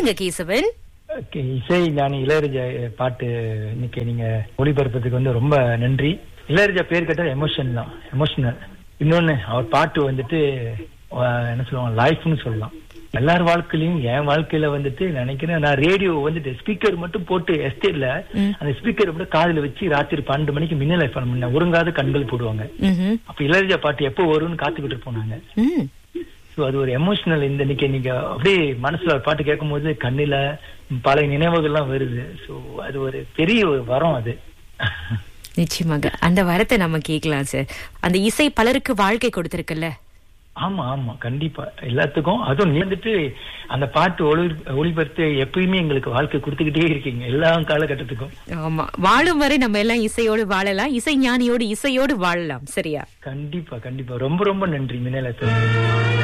சொல்லுங்க கேசவன் ஓகே இசை ஞானி இளையராஜா பாட்டு இன்னைக்கு நீங்க ஒளிபரப்பதுக்கு வந்து ரொம்ப நன்றி இளையராஜா பேர் கேட்டது எமோஷன் தான் எமோஷனல் இன்னொன்னு அவர் பாட்டு வந்துட்டு அஹ், என்ன சொல்லுவாங்க லைஃப்னு சொல்லலாம் எல்லார் வாழ்க்கையிலயும் என் வாழ்க்கையில வந்துட்டு நினைக்கிறேன் நான் ரேடியோ வந்துட்டு ஸ்பீக்கர் மட்டும் போட்டு எஸ்டேட்ல அந்த ஸ்பீக்கர் மட்டும் காதுல வச்சு ராத்திரி பன்னெண்டு மணிக்கு மின்னல் எஃப்எம் பண்ண உறங்காத கண்கள் போடுவாங்க ம்ஹும். அப்ப இளையராஜா பாட்டு எப்போ வரும்னு காத்துக்கிட்டு போனாங்க ம். ஸோ அது ஒரு எமோஷனல் இந்த இன்னைக்கு நீங்க அப்படியே மனசுல ஒரு பாட்டு கேட்கும்போது கண்ணில பழைய நினைவுகள்லாம் வருது ஸோ அது ஒரு பெரிய ஒரு வரம் அது நிச்சயமாக அந்த வரத்தை நம்ம கேட்கலாம் சார் அந்த இசை பலருக்கு வாழ்க்கை கொடுத்திருக்குல்ல ஆமா ஆமா கண்டிப்பா எல்லாத்துக்கும் அதுவும் நீ வந்துட்டு அந்த பாட்டு ஒளி ஒளிபரத்து எப்பயுமே எங்களுக்கு வாழ்க்கை கொடுத்துக்கிட்டே இருக்கீங்க எல்லா காலகட்டத்துக்கும் ஆமா வாழும் வரை நம்ம எல்லாம் இசையோடு வாழலாம் இசை ஞானியோடு இசையோடு வாழலாம் சரியா கண்டிப்பா கண்டிப்பா ரொம்ப ரொம்ப நன்றி மின்னலத்தில்